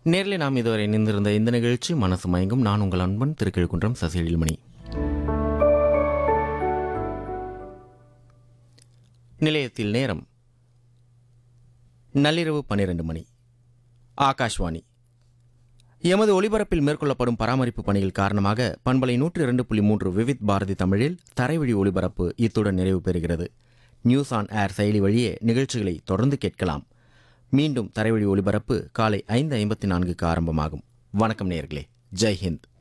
நேரில் நாம் இதுவரை இணைந்திருந்த இந்த நிகழ்ச்சி மனசு மயங்கும் நான் உங்கள் அன்பன் திருக்கிழக்குன்றம் சசிஎழில்மணி நிலையத்தில் நேரம் நள்ளிரவு பன்னிரண்டு மணி ஆகாஷ்வாணி எமது ஒலிபரப்பில் மேற்கொள்ளப்படும் பராமரிப்பு பணிகள் காரணமாக பண்பலை நூற்றி இரண்டு புள்ளி மூன்று விவித் பாரதி தமிழில் தரைவழி ஒலிபரப்பு இத்துடன் நிறைவு பெறுகிறது நியூஸ் ஆன் ஏர் செயலி வழியே நிகழ்ச்சிகளை தொடர்ந்து கேட்கலாம் மீண்டும் தரைவழி ஒலிபரப்பு காலை ஐந்து ஐம்பத்தி நான்குக்கு ஆரம்பமாகும் வணக்கம் நேயர்களே ஜெய் ஹிந்த்